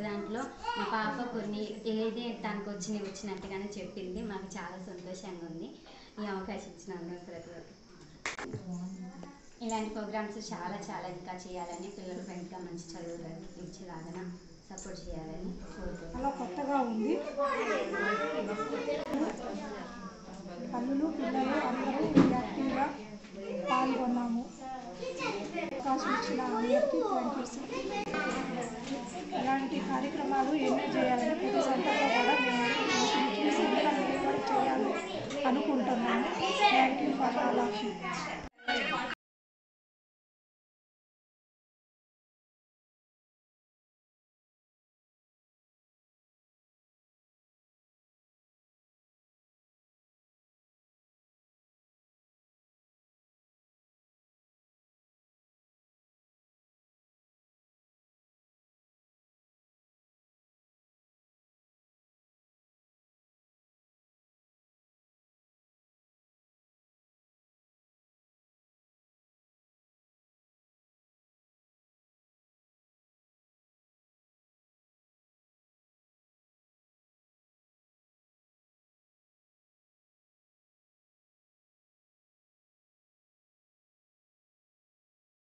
దాంట్లో మా పాప కొన్ని ఏది తనకు వచ్చినవి వచ్చినట్టుగానే చెప్పింది మాకు చాలా సంతోషంగా ఉంది ఈ అవకాశం ఇచ్చినందుకు ప్రతి ఒక్కరికి ఇలాంటి ప్రోగ్రామ్స్ చాలా చాలా ఇంకా చేయాలని పిల్లలకు ఇంకా మంచి చదువులు ఇచ్చేలాగా సపోర్ట్ చేయాలని కోరుకుంటున్నాను చాలా కొత్తగా ఉంది తల్లులు పిల్లలు అందరూ యాక్టివ్గా పాల్గొన్నాము అవకాశం ఇచ్చిన అందరికీ థ్యాంక్ యూ ఇలాంటి కార్యక్రమాలు ఎన్నో చేయాలని ప్రతి సందర్భంలో కూడా మేము చూసి అందరం మేము కూడా చేయాలి అనుకుంటున్నాము thank you for all of you